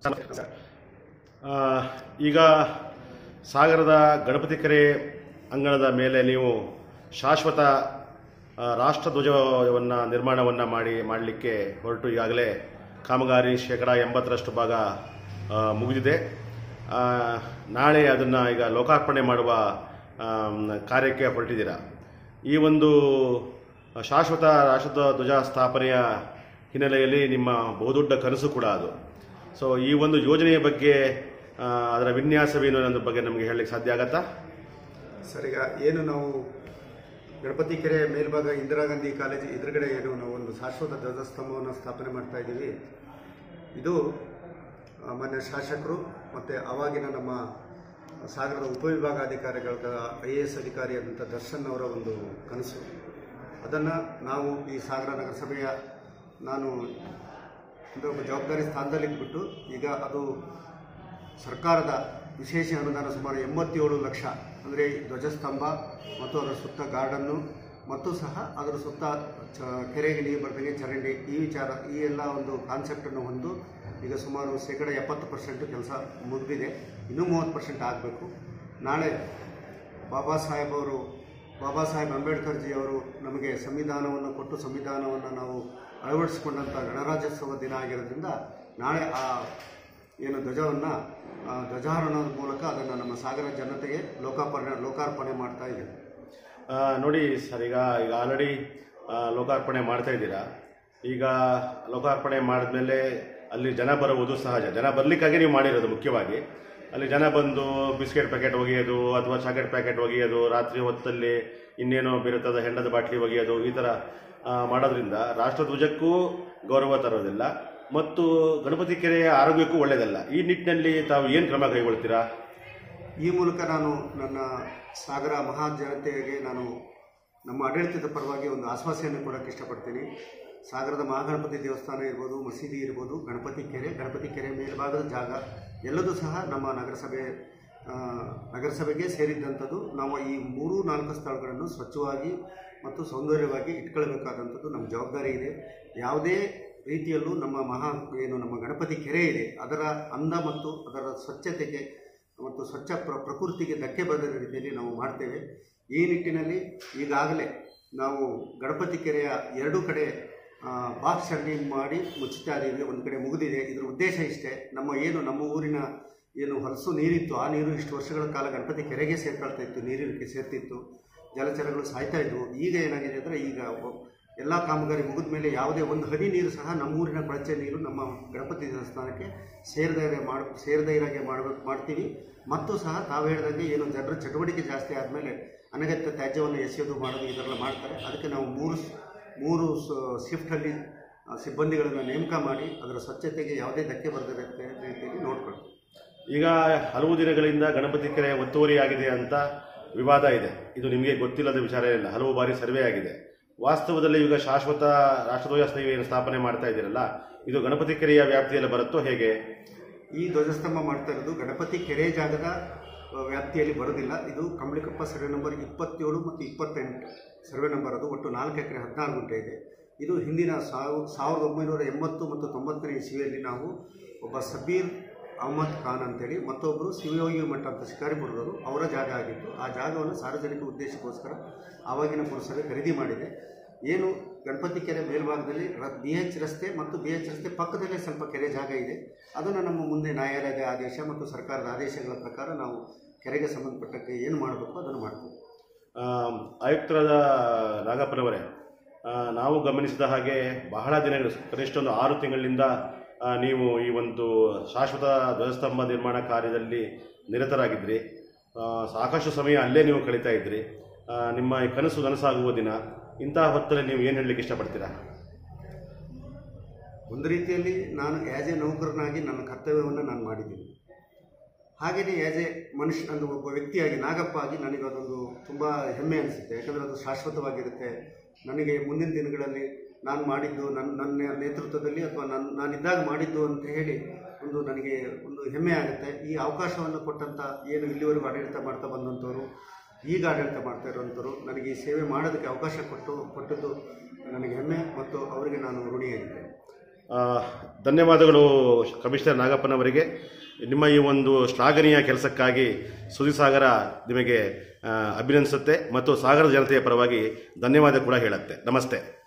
ಆ, ಈಗ ಸಾಗರದ ಗಣಪತಿ ಕೆರೆ ಅಂಗಣದ ಮೇಲೆ ನೀವು ಶಾಶ್ವತ ಆ, ರಾಷ್ಟ್ರಧ್ವಜವನ್ನು ನಿರ್ಮಾಣವನ್ನು ಮಾಡಿ ಮಾಡಲಿಕ್ಕೆ ಹೊರಟು ಈಗಾಗಲೇ ಕಾಮಗಾರಿ ಶೇಕಡ ಎಂಬತ್ತರಷ್ಟು ಭಾಗ ಆ, ಮುಗಿದಿದೆ ಆ, ನಾಳೆ ಅದನ್ನು ಈಗ ಲೋಕಾರ್ಪಣೆ ಮಾಡುವ ಆಮ್, ಕಾರ್ಯಕ್ಕೆ ಹೊರಟಿದ್ದೀರಾ ಈ ಒಂದು ಶಾಶ್ವತ ರಾಷ್ಟ್ರದ ಧ್ವಜ ಸ್ಥಾಪನೆಯ ಹಿನ್ನೆಲೆಯಲ್ಲಿ ನಿಮ್ಮ ಬಹುದೊಡ್ಡ ಕನಸು ಕೂಡ ಅದು ಸೊ ಈ ಒಂದು ಯೋಜನೆಯ ಬಗ್ಗೆ ಆ, ಅದರ ವಿನ್ಯಾಸವೇನು ಅನ್ನೋದ್ರ ಬಗ್ಗೆ ನಮಗೆ ಹೇಳಲಿಕ್ಕೆ ಸಾಧ್ಯ ಆಗತ್ತಾ ಸರ್ ಈಗ ಏನು ನಾವು ಗಣಪತಿ ಕೆರೆ ಮೇಲ್ಭಾಗ ಇಂದಿರಾ ಗಾಂಧಿ ಕಾಲೇಜ್ ಎದುರುಗಡೆ ಏನು ನಾವು ಒಂದು ಶಾಶ್ವತ ಧ್ವಜಸ್ತಂಭವನ್ನು ಸ್ಥಾಪನೆ ಮಾಡ್ತಾ ಇದ್ದೀವಿ ಇದು ಆ, ಮಾನ್ಯ ಶಾಸಕರು ಮತ್ತು ಆವಾಗಿನ ನಮ್ಮ ಸಾಗರದ ಉಪವಿಭಾಗಾಧಿಕಾರಿಗಳ ಐ ಎ ಎಸ್ ಅಧಿಕಾರಿಯಾದಂಥ ದರ್ಶನ್ ಅವರ ಒಂದು ಕನಸು ಅದನ್ನು ನಾವು ಈ ಸಾಗರ ನಗರಸಭೆಯ ನಾನು ಅಂದರೆ ಒಬ್ಬ ಜವಾಬ್ದಾರಿ ಸ್ಥಾನದಲ್ಲಿದ್ದುಬಿಟ್ಟು ಈಗ ಅದು ಸರ್ಕಾರದ ವಿಶೇಷ ಅನುದಾನ ಸುಮಾರು ಎಂಬತ್ತೇಳು ಲಕ್ಷ ಅಂದರೆ ಧ್ವಜಸ್ತಂಭ ಮತ್ತು ಅದರ ಸುತ್ತ ಗಾರ್ಡನ್ನು ಮತ್ತು ಸಹ ಅದರ ಸುತ್ತ ಚ ಕೆರೆಗೆ ನೀರು ಬರ್ದಂಗೆ ಚರಂಡಿ ಈ ವಿಚಾರ ಈ ಎಲ್ಲ ಒಂದು ಕಾನ್ಸೆಪ್ಟನ್ನು ಹೊಂದು ಈಗ ಸುಮಾರು ಶೇಕಡ ಎಪ್ಪತ್ತು ಪರ್ಸೆಂಟ್ ಕೆಲಸ ಮುಗಿದಿದೆ ಇನ್ನೂ ಮೂವತ್ತು ಪರ್ಸೆಂಟ್ ಆಗಬೇಕು ನಾಳೆ ಬಾಬಾ ಸಾಹೇಬ್ ಅವರು ಬಾಬಾ ಸಾಹೇಬ್ ಅಂಬೇಡ್ಕರ್ ಜಿ ಅವರು ನಮಗೆ ಸಂವಿಧಾನವನ್ನು ಕೊಟ್ಟು ಸಂವಿಧಾನವನ್ನು ನಾವು ಅಳವಡಿಸಿಕೊಂಡಂಥ ಗಣರಾಜ್ಯೋತ್ಸವ ದಿನ ಆಗಿರೋದ್ರಿಂದ ನಾಳೆ ಆ ಏನು ಧ್ವಜವನ್ನು ಧ್ವಜಾರೋಹಣದ ಮೂಲಕ ಅದನ್ನು ನಮ್ಮ ಸಾಗರ ಜನತೆಗೆ ಲೋಕಾರ್ಪಣೆ ಲೋಕಾರ್ಪಣೆ ಮಾಡ್ತಾ ಇದ್ದೇವೆ ಆ, ನೋಡಿ ಸರ್ ಈಗ ಈಗ ಆಲ್ರೆಡಿ ಲೋಕಾರ್ಪಣೆ ಮಾಡ್ತಾ ಇದ್ದೀರಾ ಈಗ ಲೋಕಾರ್ಪಣೆ ಮಾಡಿದ್ಮೇಲೆ ಅಲ್ಲಿ ಜನ ಬರುವುದು ಸಹಜ ಜನ ಬರಲಿಕ್ಕಾಗಿ ನೀವು ಮಾಡಿರೋದು ಮುಖ್ಯವಾಗಿ ಅಲ್ಲಿ ಜನ ಬಂದು ಬಿಸ್ಕೆಟ್ ಪ್ಯಾಕೆಟ್ ಒಗೆಯೋದು ಅಥವಾ ಚಾಕೆಟ್ ಪ್ಯಾಕೆಟ್ ಒಗೆಯೋದು ರಾತ್ರಿ ಹೊತ್ತಲ್ಲಿ ಇನ್ನೇನೋ ಬಿರುತ್ತದ ಹೆಂಡದ ಬಾಟ್ಲಿ ಒಗೆಯೋದು ಈ ಥರ ಆ, ಮಾಡೋದ್ರಿಂದ ರಾಷ್ಟ್ರಧ್ವಜಕ್ಕೂ ಗೌರವ ತರೋದಿಲ್ಲ ಮತ್ತು ಗಣಪತಿ ಕೆರೆಯ ಆರೋಗ್ಯಕ್ಕೂ ಒಳ್ಳೆಯದಲ್ಲ ಈ ನಿಟ್ಟಿನಲ್ಲಿ ತಾವು ಏನು ಕ್ರಮ ಕೈಗೊಳ್ತೀರಾ ಈ ಮೂಲಕ ನಾನು ನನ್ನ ಸಾಗರ ಮಹಾ ಜನತೆಗೆ ನಾನು ನಮ್ಮ ಆಡಳಿತದ ಪರವಾಗಿ ಒಂದು ಆಶ್ವಾಸನೆಯನ್ನು ಕೊಡೋಕ್ಕೆ ಇಷ್ಟಪಡ್ತೀನಿ ಸಾಗರದ ಮಹಾಗಣಪತಿ ದೇವಸ್ಥಾನ ಇರ್ಬೋದು ಮಸೀದಿ ಇರ್ಬೋದು ಗಣಪತಿ ಕೆರೆ ಗಣಪತಿ ಕೆರೆ ಮೇಲ್ಭಾಗದ ಜಾಗ ಎಲ್ಲದೂ ಸಹ ನಮ್ಮ ನಗರಸಭೆ ಆ, ನಗರಸಭೆಗೆ ಸೇರಿದ್ದಂಥದ್ದು ನಾವು ಈ ಮೂರು ನಾಲ್ಕು ಸ್ಥಳಗಳನ್ನು ಸ್ವಚ್ಛವಾಗಿ ಮತ್ತು ಸೌಂದರ್ಯವಾಗಿ ಇಟ್ಕೊಳ್ಬೇಕಾದಂಥದ್ದು ನಮ್ಮ ಜವಾಬ್ದಾರಿ ಇದೆ ಯಾವುದೇ ರೀತಿಯಲ್ಲೂ ನಮ್ಮ ಮಹಾ ಏನು ನಮ್ಮ ಗಣಪತಿ ಕೆರೆ ಇದೆ ಅದರ ಅಂದ ಮತ್ತು ಅದರ ಸ್ವಚ್ಛತೆಗೆ ಮತ್ತು ಸ್ವಚ್ಛ ಪ್ರ ಪ್ರಕೃತಿಗೆ ಧಕ್ಕೆ ಬರದ ರೀತಿಯಲ್ಲಿ ನಾವು ಮಾಡ್ತೇವೆ ಈ ನಿಟ್ಟಿನಲ್ಲಿ ಈಗಾಗಲೇ ನಾವು ಗಣಪತಿ ಕೆರೆಯ ಎರಡೂ ಕಡೆ ಬಾಕ್ಸ್ ಚರಂಡಿ ಮಾಡಿ ಮುಚ್ಚುತ್ತಾ ಇದ್ದೀವಿ ಒಂದು ಕಡೆ ಮುಗಿದಿದೆ ಇದರ ಉದ್ದೇಶ ಇಷ್ಟೇ ನಮ್ಮ ಏನು ನಮ್ಮ ಊರಿನ ಏನು ಹೊಲಸು ನೀರಿತ್ತು ಆ ನೀರು ಇಷ್ಟು ವರ್ಷಗಳ ಕಾಲ ಗಣಪತಿ ಕೆರೆಗೆ ಸೇರ್ಕೊಳ್ತಾ ಇತ್ತು ನೀರಿನಕ್ಕೆ ಸೇರ್ತಿತ್ತು ಜಲಚರಗಳು ಸಾಯ್ತಾ ಇದ್ವು ಈಗ ಏನಾಗಿದೆ ಅಂದರೆ ಈಗ ಒ- ಎಲ್ಲ ಕಾಮಗಾರಿ ಮುಗಿದ ಮೇಲೆ ಯಾವುದೇ ಒಂದು ಹನಿ ನೀರು ಸಹ ನಮ್ಮೂರಿನ ಕೊಳಚೆ ನೀರು ನಮ್ಮ ಗಣಪತಿ ದೇವಸ್ಥಾನಕ್ಕೆ ಸೇರದೇ ಮಾಡ ಸೇರದೇ ಇರಾಗೆ ಮಾಡಬೇಕು ಮಾಡ್ತೀವಿ ಮತ್ತು ಸಹ ತಾವು ಹೇಳಿದಂಗೆ ಏನು ಜನರ ಚಟುವಟಿಕೆ ಜಾಸ್ತಿ ಆದಮೇಲೆ ಅನಗತ್ಯ ತ್ಯಾಜ್ಯವನ್ನು ಎಸೆಯೋದು ಮಾಡೋದು ಇದೆಲ್ಲ ಮಾಡ್ತಾರೆ ಅದಕ್ಕೆ ನಾವು ಮೂರು ಸ್- ಮೂರು ಶಿಫ್ಟಲ್ಲಿ ಸಿಬ್ಬಂದಿಗಳನ್ನು ನೇಮಕ ಮಾಡಿ ಅದರ ಸ್ವಚ್ಛತೆಗೆ ಯಾವುದೇ ಧಕ್ಕೆ ಬರದ ರೀತಿಯಲ್ಲಿ ನೋಡ್ಕೊಳ್ತೀವಿ ಈಗ ಹಲವು ದಿನಗಳಿಂದ ಗಣಪತಿ ಕೆರೆ ಒತ್ತುವರಿಯಾಗಿದೆ ಅಂತ ವಿವಾದ ಇದೆ ಇದು ನಿಮಗೆ ಗೊತ್ತಿಲ್ಲದ ವಿಚಾರ ಇಲ್ಲ ಹಲವು ಬಾರಿ ಸರ್ವೆ ಆಗಿದೆ ವಾಸ್ತವದಲ್ಲಿ ಈಗ ಶಾಶ್ವತ ರಾಷ್ಟ್ರಧ್ವಜ ಸ್ನೇಹಿ ಏನು ಸ್ಥಾಪನೆ ಮಾಡ್ತಾ ಇದ್ದೀರಲ್ಲ ಇದು ಗಣಪತಿ ಕೆರೆಯ ವ್ಯಾಪ್ತಿಯಲ್ಲಿ ಬರುತ್ತೋ ಹೇಗೆ ಈ ಧ್ವಜಸ್ತಂಭ ಮಾಡ್ತಾ ಇರೋದು ಗಣಪತಿ ಕೆರೆ ಜಾಗದ ಆ, ವ್ಯಾಪ್ತಿಯಲ್ಲಿ ಬರೋದಿಲ್ಲ ಇದು ಕಂಬಳಿಕೊಪ್ಪ ಸರ್ವೆ ನಂಬರ್ ಇಪ್ಪತ್ತೇಳು ಮತ್ತು ಇಪ್ಪತ್ತೆಂಟು ಸರ್ವೆ ನಂಬರ್ ಅದು ಒಟ್ಟು ನಾಲ್ಕು ಎಕರೆ ಹದಿನಾರು ಗುಂಟೆ ಇದೆ ಇದು ಹಿಂದಿನ ಸಾವ್ ಸಾವಿರದ ಒಂಬೈನೂರ ಎಂಬತ್ತು ಮತ್ತು ತೊಂಬತ್ತನೇ ಇಸ್ವಿಯಲ್ಲಿ ನಾವು ಒಬ್ಬ ಸಬೀರ್ ಅಹಮದ್ ಖಾನ್ ಅಂತೇಳಿ ಮತ್ತೊಬ್ಬರು ಶಿವಯೋಗಿ ಮಠ ಅಂತ ಶಿಕಾರಿಪುರದವರು ಅವರ ಜಾಗ ಆಗಿತ್ತು ಆ ಜಾಗವನ್ನು ಸಾರ್ವಜನಿಕ ಉದ್ದೇಶಕ್ಕೋಸ್ಕರ ಆವಾಗಿನ ಪುರಸಭೆ ಖರೀದಿ ಮಾಡಿದೆ ಏನು ಗಣಪತಿ ಕೆರೆ ಮೇಲ್ಭಾಗದಲ್ಲಿ ಬಿ ಎಚ್ ರಸ್ತೆ ಮತ್ತು ಬಿ ಎಚ್ ರಸ್ತೆ ಪಕ್ಕದಲ್ಲೇ ಸ್ವಲ್ಪ ಕೆರೆ ಜಾಗ ಇದೆ ಅದನ್ನು ನಮ್ಮ ಮುಂದೆ ನ್ಯಾಯಾಲಯದ ಆದೇಶ ಮತ್ತು ಸರ್ಕಾರದ ಆದೇಶಗಳ ಪ್ರಕಾರ ನಾವು ಕೆರೆಗೆ ಸಂಬಂಧಪಟ್ಟಕ್ಕೆ ಏನು ಮಾಡಬೇಕು ಅದನ್ನು ಮಾಡ್ತೀವಿ ಆ, ಆಯುಕ್ತರಾದ ನಾಗಪ್ಪನವರೇ ಆ, ನಾವು ಗಮನಿಸಿದ ಹಾಗೆ ಬಹಳ ದಿನಗಳು ಕನಿಷ್ಠ ಒಂದು ಆರು ತಿಂಗಳಿಂದ ಆ, ನೀವು ಈ ಒಂದು ಶಾಶ್ವತ ಧ್ವಜಸ್ತಂಭ ನಿರ್ಮಾಣ ಕಾರ್ಯದಲ್ಲಿ ನಿರತರಾಗಿದ್ರಿ ಆ, ಸಾಕಷ್ಟು ಸಮಯ ಅಲ್ಲೇ ನೀವು ಕಳೀತಾ ಇದ್ರಿ ಆ, ನಿಮ್ಮ ಈ ಕನಸು ನನಸಾಗುವ ದಿನ ಇಂತಹ ಹೊತ್ತಲ್ಲಿ ನೀವು ಏನು ಹೇಳಲಿಕ್ಕೆ ಇಷ್ಟಪಡ್ತೀರಾ ಒಂದು ರೀತಿಯಲ್ಲಿ ನಾನು ಆ್ಯಸ್ ಎ ನೌಕರನಾಗಿ ನನ್ನ ಕರ್ತವ್ಯವನ್ನು ನಾನು ಮಾಡಿದ್ದೀನಿ ಹಾಗೆಯೇ ಆ್ಯಸ್ ಎ ಮನುಷ್ಯ ಒಂದು ಒಬ್ಬ ವ್ಯಕ್ತಿಯಾಗಿ ನಾಗಪ್ಪ ಆಗಿ ನನಗೆ ಅದೊಂದು ತುಂಬ ಹೆಮ್ಮೆ ಅನಿಸುತ್ತೆ ಯಾಕಂದರೆ ಅದು ಶಾಶ್ವತವಾಗಿರುತ್ತೆ ನನಗೆ ಮುಂದಿನ ದಿನಗಳಲ್ಲಿ ನಾನು ಮಾಡಿದ್ದು ನನ್ನ ನನ್ನ ನೇತೃತ್ವದಲ್ಲಿ ಅಥವಾ ನನ್ನ ನಾನಿದ್ದಾಗ ಮಾಡಿದ್ದು ಅಂತ ಹೇಳಿ ಒಂದು ನನಗೆ ಒಂದು ಹೆಮ್ಮೆ ಆಗುತ್ತೆ ಈ ಅವಕಾಶವನ್ನು ಕೊಟ್ಟಂಥ ಏನು ಇಲ್ಲಿವರೆಗೂ ಆಡಳಿತ ಮಾಡ್ತಾ ಬಂದಂಥವ್ರು ಈಗ ಆಡಳಿತ ಮಾಡ್ತಾ ಇರುವಂಥವ್ರು ನನಗೆ ಈ ಸೇವೆ ಮಾಡೋದಕ್ಕೆ ಅವಕಾಶ ಕೊಟ್ಟು ಕೊಟ್ಟದ್ದು ನನಗೆ ಹೆಮ್ಮೆ ಮತ್ತು ಅವರಿಗೆ ನಾನು ಋಣಿಯಾಗಿದ್ದೇನೆ ಆ, ಧನ್ಯವಾದಗಳು ಕಮಿಷನರ್ ನಾಗಪ್ಪನವರಿಗೆ ನಿಮ್ಮ ಈ ಒಂದು ಶ್ಲಾಘನೀಯ ಕೆಲಸಕ್ಕಾಗಿ ಸುದ್ದಿಸಾಗರ ನಿಮಗೆ ಆ, ಅಭಿನಂದಿಸುತ್ತೆ ಮತ್ತು ಸಾಗರದ ಜನತೆಯ ಪರವಾಗಿ ಧನ್ಯವಾದ ಕೂಡ ಹೇಳುತ್ತೆ ನಮಸ್ತೆ